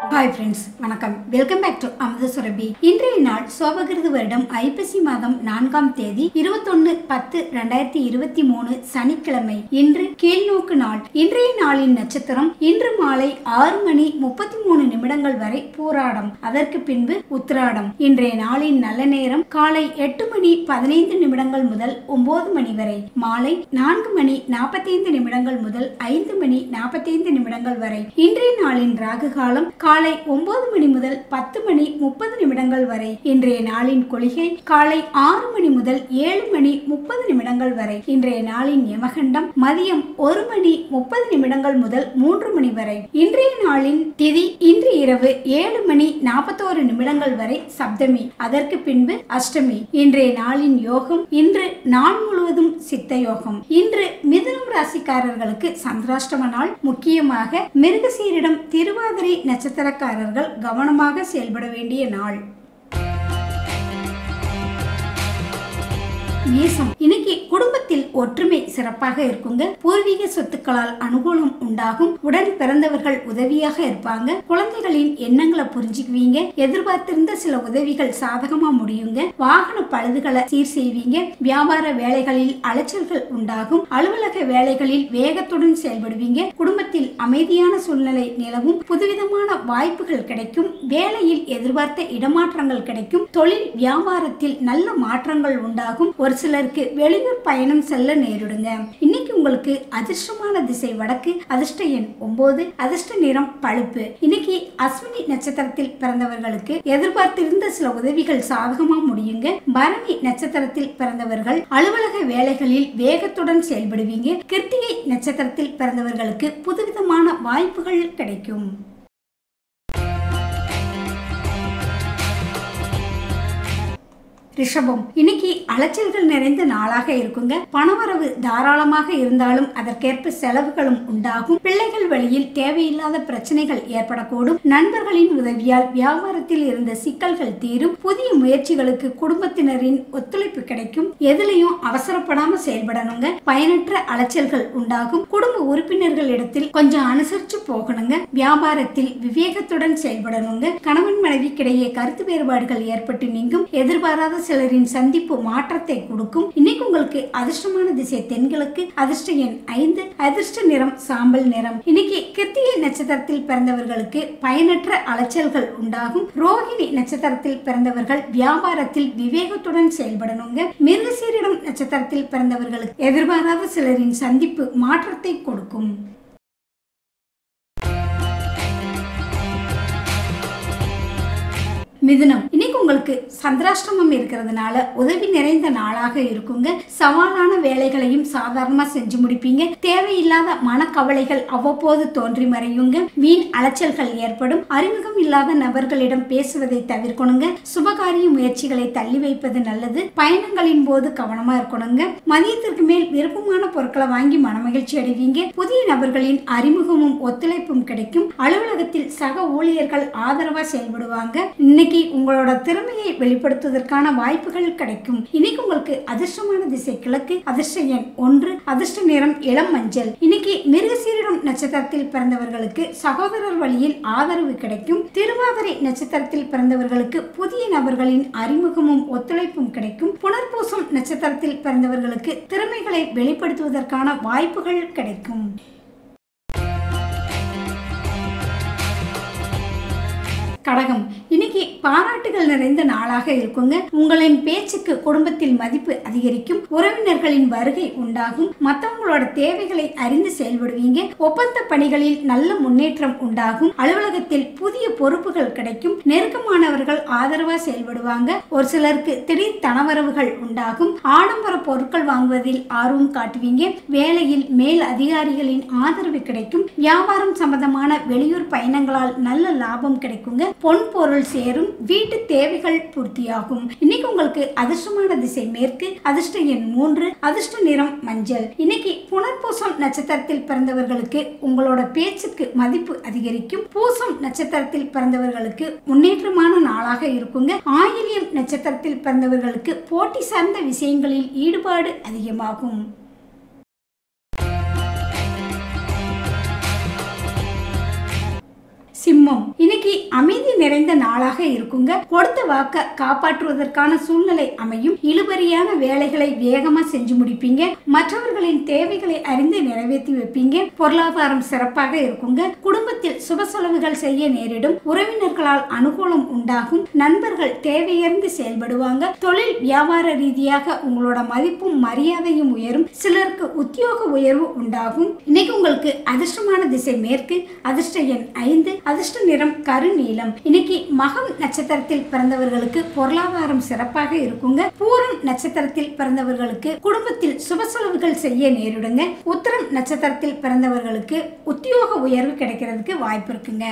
hi friends வணக்கம் welcome back to Amudha Surabhi இன்றைய நாள் சோபகிருது வருடம் ஐப்பசி மாதம் நான்காம் தேதி இருபத்தொன்னு பத்து ரெண்டாயிரத்தி இருபத்தி மூணு சனிக்கிழமை இன்று கீழ்நோக்கு நாள் இன்றைய நாளின் நட்சத்திரம் இன்று மாலை ஆறு மணி முப்பத்தி மூணு நிமிடங்கள் வரை பூராடம் அதற்கு பின்பு உத்திராடம் இன்றைய நாளின் நல்ல நேரம் காலை எட்டு மணி பதினைந்து நிமிடங்கள் முதல் ஒன்பது மணி வரை மாலை நான்கு மணி நாற்பத்தைந்து நிமிடங்கள் முதல் ஐந்து மணி நாற்பத்தைந்து நிமிடங்கள் வரை இன்றைய நாளின் ராகு காலம் காலை ஒன்பது மணி முதல் பத்து மணி முப்பது நிமிடங்கள் வரை இன்றைய நாளின் கொள்கை காலை ஆறு மணி முதல் ஏழு மணி முப்பது நிமிடங்கள் வரை இன்றைய நாளின் யமகண்டம் மதியம் ஒரு மணி முப்பது நிமிடங்கள் முதல் மூன்று மணி வரை இன்றைய நாளின் திதி இன்று இரவு ஏழு மணி நாற்பத்தோரு நிமிடங்கள் வரை சப்தமி அதற்கு பின்பு அஷ்டமி இன்றைய நாளின் யோகம் இன்று நாள் முழுவதும் சித்த யோகம் இன்று மிதுனம் ராசிக்காரர்களுக்கு சந்திராஷ்டம நாள் முக்கியமாக மிருகசீரிடம் திருவாதிரை நட்சத்திரக்காரர்கள் கவனமாக செயல்பட வேண்டிய நாள் நேசம் இன்னைக்கு குடும்பத்தில் ஒற்றுமை சிறப்பாக இருக்குங்க பூர்வீக சொத்துக்களால் அனுகூலம் உண்டாகும் உடன் பிறந்தவர்கள் உதவியாக இருப்பாங்க குழந்தைகளின் எண்ணங்களை புரிஞ்சுக்குவீங்க எதிர்பார்த்திருந்த சில உதவிகள் சாதகமா முடியுங்க வாகன பழுதுகளை சீர் செய்வீங்க வியாபார வேலைகளில் அலைச்சல்கள் உண்டாகும் அலுவலக வேலைகளில் வேகத்துடன் செயல்படுவீங்க குடும்பத்தில் அமைதியான சூழ்நிலை நிலவும் புதுவிதமான வாய்ப்புகள் கிடைக்கும் வேலையில் எதிர்பார்த்த இடமாற்றங்கள் கிடைக்கும் தொழில் வியாபாரத்தில் நல்ல மாற்றங்கள் உண்டாகும் ஒரு சிலருக்கு வெளியூர் பயணம் செல்ல நேரிடுங்க இன்னைக்கு உங்களுக்கு அதிர்ஷ்டமான திசை வடக்கு அதிர்ஷ்ட எண் ஒன்பது அதிர்ஷ்ட நிறம் பழுப்பு இன்னைக்கு அஸ்வினி நட்சத்திரத்தில் பிறந்தவர்களுக்கு எதிர்பார்த்திருந்த சில உதவிகள் சாதகமா முடியுங்க பரணி நட்சத்திரத்தில் பிறந்தவர்கள் அலுவலக வேலைகளில் வேகத்துடன் செயல்படுவீங்க கிருத்திகை நட்சத்திரத்தில் பிறந்தவர்களுக்கு புதுவிதமான வாய்ப்புகள் கிடைக்கும் ரிஷபம் இன்னைக்கு அலைச்சல்கள் நிறைந்த நாளாக இருக்குங்க பணவரவு தாராளமாக இருந்தாலும் அதற்கேற்ப செலவுகளும் உண்டாகும் பிள்ளைகள் வழியில் தேவையில்லாத பிரச்சனைகள் ஏற்படக்கூடும் நண்பர்களின் உதவியால் வியாபாரத்தில் இருந்த சிக்கல்கள் தீரும் புதிய முயற்சிகளுக்கு குடும்பத்தினரின் ஒத்துழைப்பு கிடைக்கும் எதுலையும் அவசரப்படாம செயல்படணுங்க பயனற்ற அலைச்சல்கள் உண்டாகும் குடும்ப உறுப்பினர்களிடத்தில் கொஞ்சம் அனுசரிச்சு போகணுங்க வியாபாரத்தில் விவேகத்துடன் செயல்படணுங்க கணவன் மனைவிக்கிடையே கருத்து வேறுபாடுகள் ஏற்பட்டு நீங்கும் எதிர்பாராத சிலரின் சந்திப்பு மாற்றத்தை கொடுக்கும் இன்னைக்கு உங்களுக்கு அதிர்ஷ்டமான திசை தென்கிழக்கு அதிர்ஷ்ட எண் ஐந்து அதிர்ஷ்ட நிறம் சாம்பல் நிறம் இன்னைக்கு கிருத்திகை நட்சத்திரத்தில் பிறந்தவர்களுக்கு பயனற்ற அலைச்சல்கள் உண்டாகும் ரோகிணி நட்சத்திரத்தில் பிறந்தவர்கள் வியாபாரத்தில் விவேகத்துடன் செயல்படணுங்க மிருகசீரிடம் நட்சத்திரத்தில் பிறந்தவர்களுக்கு எதிர்பாராத சிலரின் சந்திப்பு மாற்றத்தை கொடுக்கும் மிதுனம் இன்னைக்கு உங்களுக்கு சந்திராஷ்டமம் இருக்கிறதுனால உதவி நிறைந்த நாளாக இருக்குங்க சவாலான வேலைகளையும் சாதாரணமா செஞ்சு முடிப்பீங்க தேவையில்லாத மனக்கவலைகள் அவ்வப்போது தோன்றி மறையுங்க வீண் அலைச்சல்கள் ஏற்படும் அறிமுகம் இல்லாத நபர்களிடம் பேசுவதை தவிர்க்கணுங்க சுபகாரிய முயற்சிகளை தள்ளி வைப்பது நல்லது பயணங்களின் போது கவனமா இருக்கணுங்க மதியத்திற்கு மேல் விருப்பமான பொருட்களை வாங்கி மனமகிழ்ச்சி அடைவீங்க புதிய நபர்களின் அறிமுகமும் ஒத்துழைப்பும் கிடைக்கும் அலுவலகத்தில் சக ஊழியர்கள் ஆதரவா செயல்படுவாங்க இன்னைக்கு உங்களோட திறமையை வெளிப்படுத்துவதற்கான வாய்ப்புகள் கிடைக்கும் இன்னைக்கு உங்களுக்கு அதிர்ஷ்டமான திசை கிழக்கு அதிர்ஷ்ட எண் ஒன்று அதிர்ஷ்ட நிறம் இளம் மஞ்சள் இன்னைக்கு மிருகசீரிடம் நட்சத்திரத்தில் பிறந்தவர்களுக்கு சகோதரர் வழியில் ஆதரவு கிடைக்கும் திருவாதிரை நட்சத்திரத்தில் பிறந்தவர்களுக்கு புதிய நபர்களின் அறிமுகமும் ஒத்துழைப்பும் கிடைக்கும் புனர்பூசம் நட்சத்திரத்தில் பிறந்தவர்களுக்கு திறமைகளை வெளிப்படுத்துவதற்கான வாய்ப்புகள் கிடைக்கும் கடகம் இன்னைக்கு பாராட்டுகள் நிறைந்த நாளாக இருக்குங்க உங்களின் பேச்சுக்கு குடும்பத்தில் மதிப்பு அதிகரிக்கும் உறவினர்களின் வருகை உண்டாகும் மற்றவங்களோட தேவைகளை அறிந்து செயல்படுவீங்க ஒப்பந்த பணிகளில் நல்ல முன்னேற்றம் உண்டாகும் அலுவலகத்தில் புதிய பொறுப்புகள் கிடைக்கும் நெருக்கமானவர்கள் ஆதரவா செயல்படுவாங்க ஒரு சிலருக்கு திடீர் தனவரவுகள் உண்டாகும் ஆடம்பர பொருட்கள் வாங்குவதில் ஆர்வம் காட்டுவீங்க வேலையில் மேல் அதிகாரிகளின் ஆதரவு கிடைக்கும் வியாபாரம் சம்பந்தமான வெளியூர் பயணங்களால் நல்ல லாபம் கிடைக்குங்க பொன் பொருள் சேரும் வீட்டு தேவைகள் பூர்த்தியாகும் இன்னைக்கு உங்களுக்கு அதிர்ஷ்டமான திசை மேற்கு அதிர்ஷ்ட எண் மூன்று அதிர்ஷ்ட நிறம் மஞ்சள் இன்னைக்கு புனர்பூசம் நட்சத்திரத்தில் பிறந்தவர்களுக்கு உங்களோட பேச்சுக்கு மதிப்பு அதிகரிக்கும் பூசம் நட்சத்திரத்தில் பிறந்தவர்களுக்கு முன்னேற்றமான நாளாக இருக்குங்க ஆயிலியம் நட்சத்திரத்தில் பிறந்தவர்களுக்கு போட்டி சார்ந்த விஷயங்களில் ஈடுபாடு அதிகமாகும் சிம்மம் இன்னைக்கு நிறைந்த நாளாக இருக்குங்க கொடுத்த வாக்க காப்பாற்றுவதற்கான சூழ்நிலை அமையும் இழுபறியான வேலைகளை வேகமா செஞ்சு முடிப்பீங்க மற்றவர்களின் தேவைகளை அறிந்து நிறைவேற்றி வைப்பீங்க பொருளாதாரம் சிறப்பாக இருக்குங்க குடும்பத்தில் சுப செலவுகள் செய்ய நேரிடும் உறவினர்களால் அனுகூலம் உண்டாகும் நண்பர்கள் தேவையறிந்து செயல்படுவாங்க தொழில் வியாபார ரீதியாக உங்களோட மதிப்பும் மரியாதையும் உயரும் சிலருக்கு உத்தியோக உயர்வு உண்டாகும் இன்னைக்கு உங்களுக்கு அதிர்ஷ்டமான திசை மேற்கு அதிர்ஷ்ட எண் ஐந்து அதிர்ஷ்ட நிறம் கருநீலம் இன்னைக்கு மகம் நட்சத்திரத்தில் பிறந்தவர்களுக்கு பொருளாதாரம் சிறப்பாக இருக்குங்க பூரம் நட்சத்திரத்தில் பிறந்தவர்களுக்கு குடும்பத்தில் சுப செலவுகள் செய்ய நேரிடுங்க உத்தரம் நட்சத்திரத்தில் பிறந்தவர்களுக்கு உத்தியோக உயர்வு கிடைக்கிறதுக்கு வாய்ப்பு இருக்குங்க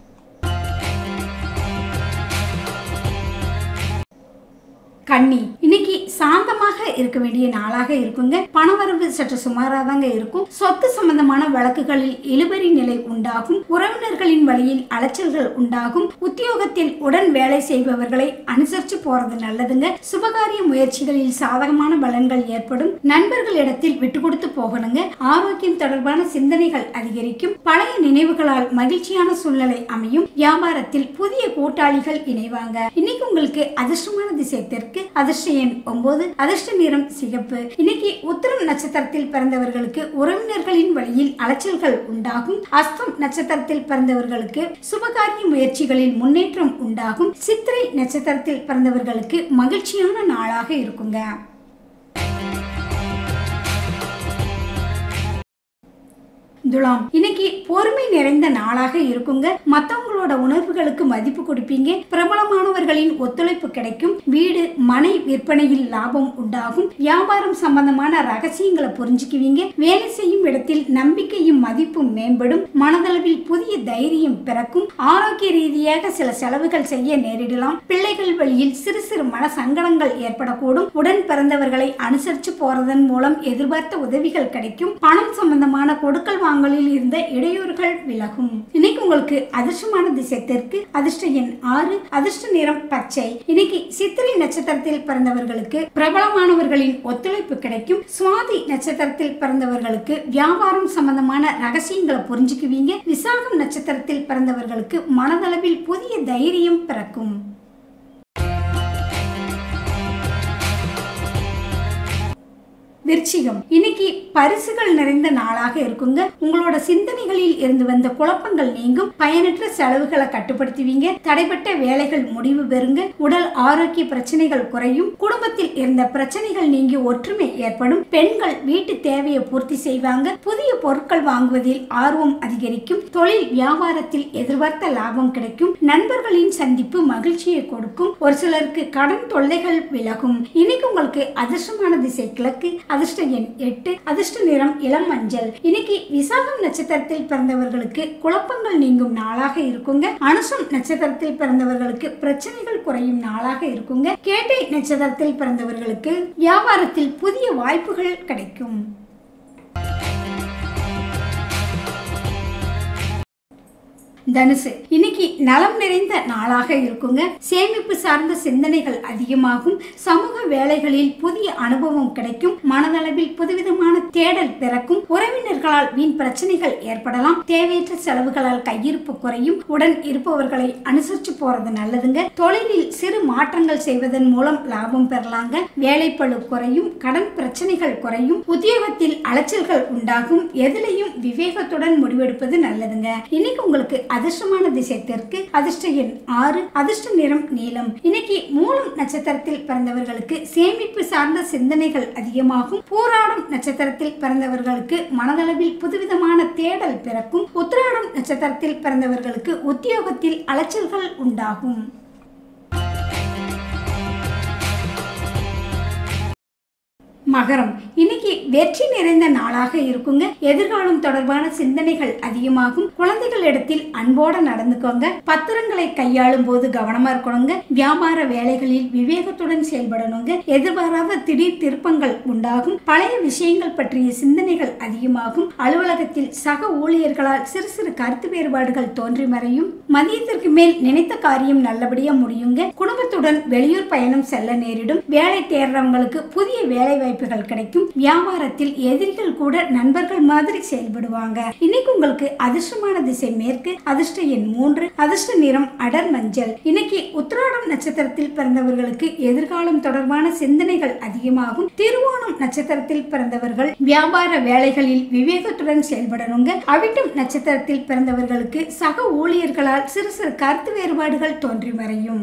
கன்னி இன்னைக்கு சாந்தமாக இருக்க வேண்டிய நாளாக இருக்குங்க பணவரவு சற்று சுமாராக தாங்க இருக்கும் சொத்து சம்பந்தமான வழக்குகளில் இழுபறி நிலை உண்டாகும் உறவினர்களின் வழியில் அலைச்சல்கள் உண்டாகும் உத்தியோகத்தில் உடன் வேலை செய்பவர்களை அனுசரிச்சு போறது நல்லதுங்க சுபகாரிய முயற்சிகளில் சாதகமான பலன்கள் ஏற்படும் நண்பர்களிடத்தில் விட்டு கொடுத்து போகணுங்க ஆரோக்கியம் தொடர்பான சிந்தனைகள் அதிகரிக்கும் பழைய நினைவுகளால் மகிழ்ச்சியான சூழ்நிலை அமையும் வியாபாரத்தில் புதிய கூட்டாளிகள் இணைவாங்க இன்னைக்கு உங்களுக்கு அதிர்ஷ்டமான திசை தெற்கு அதிர்ஷ்ட எண் ஒன்பது அதிர்ஷ்ட நிறம் சிகப்பு இன்னைக்கு உத்திரம் நட்சத்திரத்தில் பிறந்தவர்களுக்கு உறவினர்களின் வழியில் அலைச்சல்கள் உண்டாகும் அஸ்தம் நட்சத்திரத்தில் பிறந்தவர்களுக்கு சுபகாரிய முயற்சிகளில் முன்னேற்றம் உண்டாகும் சித்திரை நட்சத்திரத்தில் பிறந்தவர்களுக்கு மகிழ்ச்சியான நாளாக இருக்குங்க துலாம் இன்னைக்கு பொறுமை நிறைந்த நாளாக இருக்குங்க மத்தவங்களோட உணர்வுகளுக்கு மதிப்பு கொடுப்பீங்க பிரபலமானவர்களின் ஒத்துழைப்பு கிடைக்கும் வீடு மனை விற்பனையில் லாபம் உண்டாகும் வியாபாரம் சம்பந்தமான ரகசியங்களை புரிஞ்சுக்குவீங்க வேலை செய்யும் இடத்தில் நம்பிக்கையும் மதிப்பும் மேம்படும் மனதளவில் புதிய தைரியம் பிறக்கும் ஆரோக்கிய ரீதியாக சில செலவுகள் செய்ய நேரிடலாம் பிள்ளைகள் வழியில் சிறு சிறு மன சங்கடங்கள் ஏற்படக்கூடும் உடன் பிறந்தவர்களை அனுசரித்து போறதன் மூலம் எதிர்பார்த்த உதவிகள் கிடைக்கும் பணம் சம்பந்தமான கொடுக்கல் வாங்கலில் இருந்த இடையூறுகள் விலகும் இன்னைக்கு உங்களுக்கு அதிர்ஷ்டமான திசை தெற்கு அதிர்ஷ்ட எண் ஆறு அதிர்ஷ்ட நிறம் பச்சை இன்னைக்கு சித்திரை நட்சத்திரத்தில் பிறந்தவர்களுக்கு பிரபலமானவர்களின் ஒத்துழைப்பு கிடைக்கும் சுவாதி நட்சத்திரத்தில் பிறந்தவர்களுக்கு வியாபாரம் சம்பந்தமான ரகசியங்களை புரிஞ்சுக்குவீங்க விசாகம் நட்சத்திரத்தில் பிறந்தவர்களுக்கு மனதளவில் புதிய தைரியம் பிறக்கும் விருச்சிகம் இன்னைக்கு பரிசுகள் நிறைந்த நாளாக இருக்குங்க உங்களோட சிந்தனைகளில் இருந்து வந்த குழப்பங்கள் நீங்கும் பயனற்ற செலவுகளை கட்டுப்படுத்துவீங்க தடைப்பட்ட வேலைகள் முடிவு பெறுங்க உடல் ஆரோக்கிய பிரச்சனைகள் குறையும் குடும்பத்தில் இருந்த பிரச்சனைகள் நீங்கி ஒற்றுமை ஏற்படும் பெண்கள் வீட்டு தேவையை பூர்த்தி செய்வாங்க புதிய பொருட்கள் வாங்குவதில் ஆர்வம் அதிகரிக்கும் தொழில் வியாபாரத்தில் எதிர்பார்த்த லாபம் கிடைக்கும் நண்பர்களின் சந்திப்பு மகிழ்ச்சியை கொடுக்கும் ஒரு சிலருக்கு கடன் தொல்லைகள் விலகும் இன்னைக்கு உங்களுக்கு அதிர்ஷ்டமான திசை கிழக்கு அதிர்ஷ்ட எண் எட்டு அதிர்ஷ்ட நிறம் இளம் மஞ்சள் இன்னைக்கு விசாகம் நட்சத்திரத்தில் பிறந்தவர்களுக்கு குழப்பங்கள் நீங்கும் நாளாக இருக்குங்க அனுசம் நட்சத்திரத்தில் பிறந்தவர்களுக்கு பிரச்சனைகள் குறையும் நாளாக இருக்குங்க கேட்டை நட்சத்திரத்தில் பிறந்தவர்களுக்கு வியாபாரத்தில் புதிய வாய்ப்புகள் கிடைக்கும் தனுசு இன்னைக்கு நலம் நிறைந்த நாளாக இருக்குங்க சேமிப்பு சார்ந்த சிந்தனைகள் அதிகமாகும் சமூக வேலைகளில் புதிய அனுபவம் கிடைக்கும் மனதளவில் புதுவிதமான தேடல் பிறக்கும் உறவினர்களால் வீண் பிரச்சனைகள் ஏற்படலாம் தேவையற்ற செலவுகளால் கையிருப்பு குறையும் உடன் இருப்பவர்களை அனுசரிச்சு போறது நல்லதுங்க தொழிலில் சிறு மாற்றங்கள் செய்வதன் மூலம் லாபம் பெறலாங்க வேலைப்பளு குறையும் கடன் பிரச்சனைகள் குறையும் உத்தியோகத்தில் அலைச்சல்கள் உண்டாகும் எதிலையும் விவேகத்துடன் முடிவெடுப்பது நல்லதுங்க இன்னைக்கு உங்களுக்கு அதிர்ஷ்டமான திசை தெற்கு அதிர்ஷ்ட எண் ஆறு அதிர்ஷ்ட நிறம் நீலம் இன்னைக்கு மூலம் நட்சத்திரத்தில் பிறந்தவர்களுக்கு சேமிப்பு சார்ந்த சிந்தனைகள் அதிகமாகும் பூராடம் நட்சத்திரத்தில் பிறந்தவர்களுக்கு மனதளவில் புதுவிதமான தேடல் பிறக்கும் உத்திராடம் நட்சத்திரத்தில் பிறந்தவர்களுக்கு உத்தியோகத்தில் அலைச்சல்கள் உண்டாகும் மகரம் இன்னைக்கு வெற்றி நிறைந்த நாளாக இருக்குங்க எதிர்காலம் தொடர்பான சிந்தனைகள் அதிகமாகும் குழந்தைகளிடத்தில் அன்போட நடந்துக்கோங்க பத்திரங்களை கையாளும் போது கவனமா இருக்கணுங்க வியாபார வேலைகளில் விவேகத்துடன் செயல்படணுங்க எதிர்பாராத திடீர் திருப்பங்கள் உண்டாகும் பழைய விஷயங்கள் பற்றிய சிந்தனைகள் அதிகமாகும் அலுவலகத்தில் சக ஊழியர்களால் சிறு சிறு கருத்து வேறுபாடுகள் தோன்றி மறையும் மதியத்திற்கு மேல் நினைத்த காரியம் நல்லபடியா முடியுங்க குடும்பத்துடன் வெளியூர் பயணம் செல்ல நேரிடும் வேலை தேடுறவங்களுக்கு புதிய வேலை வாய்ப்பு வாய்ப்புகள் கிடைக்கும் வியாபாரத்தில் எதிரிகள் கூட நண்பர்கள் மாதிரி செயல்படுவாங்க இன்னைக்கு உங்களுக்கு அதிர்ஷ்டமான திசை மேற்கு அதிர்ஷ்ட எண் மூன்று அதிர்ஷ்ட நிறம் அடர் மஞ்சள் இன்னைக்கு உத்திராடம் நட்சத்திரத்தில் பிறந்தவர்களுக்கு எதிர்காலம் தொடர்பான சிந்தனைகள் அதிகமாகும் திருவோணம் நட்சத்திரத்தில் பிறந்தவர்கள் வியாபார வேலைகளில் விவேகத்துடன் செயல்படணுங்க அவிட்டம் நட்சத்திரத்தில் பிறந்தவர்களுக்கு சக ஊழியர்களால் சிறு சிறு கருத்து வேறுபாடுகள் தோன்றி மறையும்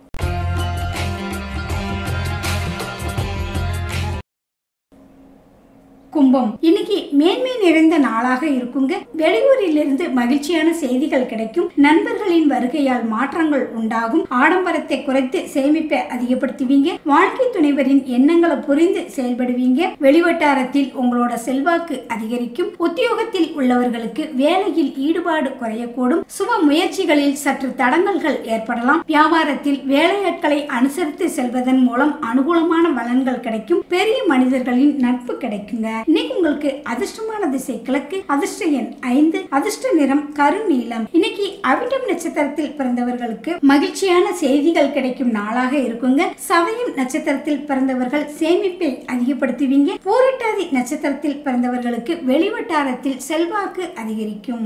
கும்பம் இன்னைக்கு மேன்மை நிறைந்த நாளாக இருக்குங்க வெளியூரிலிருந்து மகிழ்ச்சியான செய்திகள் கிடைக்கும் நண்பர்களின் வருகையால் மாற்றங்கள் உண்டாகும் ஆடம்பரத்தை குறைத்து சேமிப்பை அதிகப்படுத்துவீங்க வாழ்க்கை துணைவரின் எண்ணங்களை புரிந்து செயல்படுவீங்க வெளிவட்டாரத்தில் உங்களோட செல்வாக்கு அதிகரிக்கும் உத்தியோகத்தில் உள்ளவர்களுக்கு வேலையில் ஈடுபாடு குறையக்கூடும் சுப முயற்சிகளில் சற்று தடங்கல்கள் ஏற்படலாம் வியாபாரத்தில் வேலையாட்களை அனுசரித்து செல்வதன் மூலம் அனுகூலமான பலன்கள் கிடைக்கும் பெரிய மனிதர்களின் நட்பு கிடைக்குங்க இன்னைக்கு உங்களுக்கு அதிர்ஷ்டமான திசை கிழக்கு அதிர்ஷ்ட எண் ஐந்து அதிர்ஷ்ட நிறம் கருநீலம் இன்னைக்கு அவிட்டம் நட்சத்திரத்தில் பிறந்தவர்களுக்கு மகிழ்ச்சியான செய்திகள் கிடைக்கும் நாளாக இருக்குங்க சதயம் நட்சத்திரத்தில் பிறந்தவர்கள் சேமிப்பை அதிகப்படுத்துவீங்க பூரட்டாதி நட்சத்திரத்தில் பிறந்தவர்களுக்கு வெளிவட்டாரத்தில் செல்வாக்கு அதிகரிக்கும்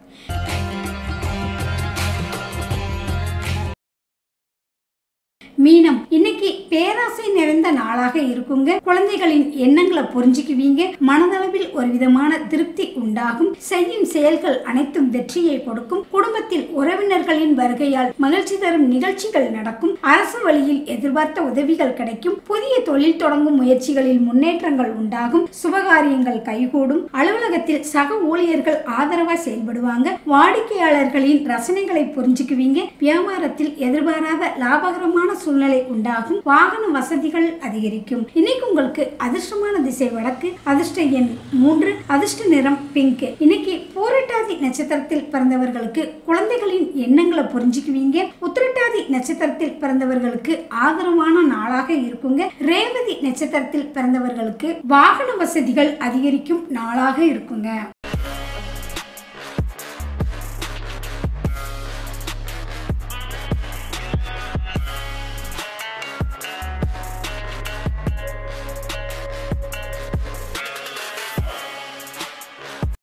மீனம் இன்னைக்கு பேராசை நிறைந்த நாளாக இருக்குங்க குழந்தைகளின் எண்ணங்களை புரிஞ்சுக்குவீங்க மனதளவில் ஒரு விதமான திருப்தி உண்டாகும் செய்யும் செயல்கள் அனைத்தும் வெற்றியை கொடுக்கும் குடும்பத்தில் உறவினர்களின் வருகையால் மகிழ்ச்சி தரும் நிகழ்ச்சிகள் நடக்கும் அரசு வழியில் எதிர்பார்த்த உதவிகள் கிடைக்கும் புதிய தொழில் தொடங்கும் முயற்சிகளில் முன்னேற்றங்கள் உண்டாகும் சுபகாரியங்கள் கைகூடும் அலுவலகத்தில் சக ஊழியர்கள் ஆதரவா செயல்படுவாங்க வாடிக்கையாளர்களின் ரசனைகளை புரிஞ்சுக்குவீங்க வியாபாரத்தில் எதிர்பாராத லாபகரமான சூழ்நிலை உண்டாகும் வாகன வசதிகள் அதிகரிக்கும் இன்னைக்கு உங்களுக்கு அதிர்ஷ்டமான திசை வடக்கு அதிர்ஷ்ட எண் மூன்று அதிர்ஷ்ட நிறம் பிங்க் இன்னைக்கு பூரட்டாதி நட்சத்திரத்தில் பிறந்தவர்களுக்கு குழந்தைகளின் எண்ணங்களை புரிஞ்சுக்குவீங்க உத்திரட்டாதி நட்சத்திரத்தில் பிறந்தவர்களுக்கு ஆதரவான நாளாக இருக்குங்க ரேவதி நட்சத்திரத்தில் பிறந்தவர்களுக்கு வாகன வசதிகள் அதிகரிக்கும் நாளாக இருக்குங்க